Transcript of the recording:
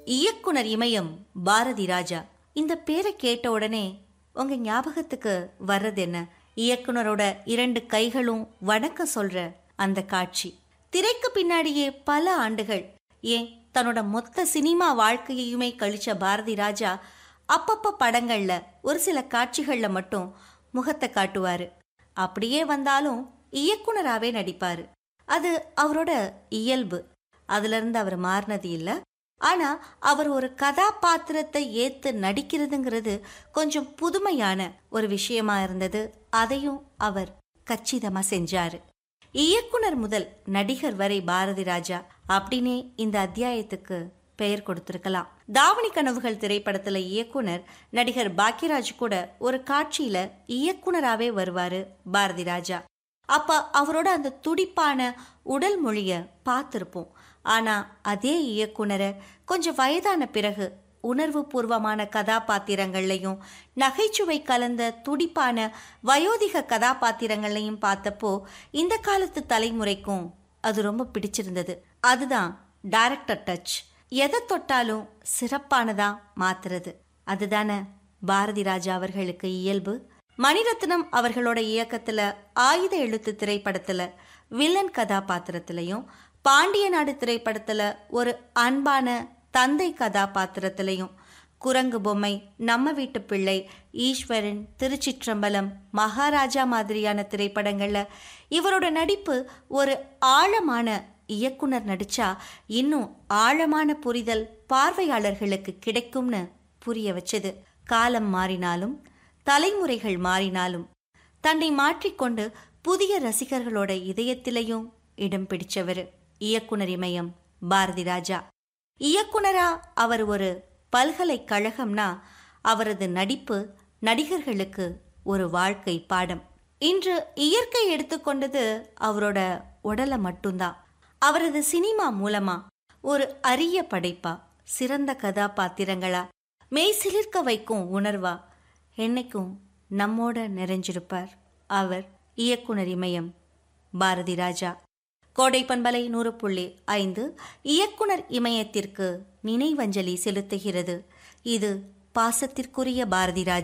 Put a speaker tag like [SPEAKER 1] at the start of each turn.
[SPEAKER 1] இயக்குனர் இமயம் பாரதி ராஜா இந்த பேரை கேட்ட உடனே உங்க ஞாபகத்துக்கு வர்றது என்ன இயக்குனரோட இரண்டு கைகளும் வணக்கம் சொல்ற அந்த காட்சி திரைக்கு பின்னாடியே பல ஆண்டுகள் ஏன் தன்னோட மொத்த சினிமா வாழ்க்கையுமே கழிச்ச பாரதி ராஜா அப்பப்ப படங்கள்ல ஒரு சில காட்சிகள்ல மட்டும் முகத்தை காட்டுவாரு அப்படியே வந்தாலும் இயக்குனராவே நடிப்பாரு அது அவரோட இயல்பு அதுல இருந்து அவர் மாறினது இல்ல ஆனா அவர் ஒரு கதாபாத்திரத்தை ஏத்து நடிக்கிறதுங்கிறது கொஞ்சம் புதுமையான ஒரு விஷயமா இருந்தது அதையும் அவர் கச்சிதமா செஞ்சாரு இயக்குனர் முதல் நடிகர் வரை பாரதி ராஜா அப்படின்னே இந்த அத்தியாயத்துக்கு பெயர் கொடுத்திருக்கலாம் தாவணி கனவுகள் திரைப்படத்துல இயக்குனர் நடிகர் பாக்யராஜ் கூட ஒரு காட்சியில இயக்குனராவே வருவாரு பாரதி ராஜா அப்ப அவரோட அந்த துடிப்பான உடல் மொழிய பார்த்திருப்போம் ஆனா அதே இயக்குனரை கொஞ்சம் வயதான பிறகு உணர்வு பூர்வமான கதாபாத்திரங்கள்லையும் நகைச்சுவை கலந்த துடிப்பான வயோதிக கதாபாத்திரங்களையும் பார்த்தப்போ இந்த காலத்து தலைமுறைக்கும் அது ரொம்ப பிடிச்சிருந்தது அதுதான் டைரக்டர் டச் எதை தொட்டாலும் சிறப்பானதா மாத்துறது அதுதானே பாரதி ராஜா அவர்களுக்கு இயல்பு மணிரத்னம் அவர்களோட இயக்கத்துல ஆயுத எழுத்து திரைப்படத்துல வில்லன் கதாபாத்திரத்திலையும் பாண்டிய நாடு திரைப்படத்துல ஒரு அன்பான தந்தை கதாபாத்திரத்திலையும் குரங்கு பொம்மை நம்ம வீட்டு பிள்ளை ஈஸ்வரன் திருச்சிற்றம்பலம் மகாராஜா மாதிரியான திரைப்படங்கள்ல இவரோட நடிப்பு ஒரு ஆழமான இயக்குனர் நடிச்சா இன்னும் ஆழமான புரிதல் பார்வையாளர்களுக்கு கிடைக்கும்னு புரிய வச்சது காலம் மாறினாலும் தலைமுறைகள் மாறினாலும் தன்னை மாற்றிக்கொண்டு புதிய ரசிகர்களோட இதயத்திலையும் இடம் பிடிச்சவர் இயக்குனர் இமயம் பாரதி ராஜா இயக்குனரா அவர் ஒரு பல்கலைக்கழகம்னா அவரது நடிப்பு நடிகர்களுக்கு ஒரு வாழ்க்கை பாடம் இன்று இயற்கை எடுத்துக்கொண்டது அவரோட உடலை மட்டும்தான் அவரது சினிமா மூலமா ஒரு அரிய படைப்பா சிறந்த கதாபாத்திரங்களா மெய் சிலிர்க்க வைக்கும் உணர்வா என்னைக்கும் நம்மோட நிறைஞ்சிருப்பார் அவர் இயக்குனர் இமயம் பாரதி ராஜா கோடை பண்பலை நூறு புள்ளி ஐந்து இயக்குனர் இமயத்திற்கு நினைவஞ்சலி செலுத்துகிறது இது பாசத்திற்குரிய பாரதி ராஜா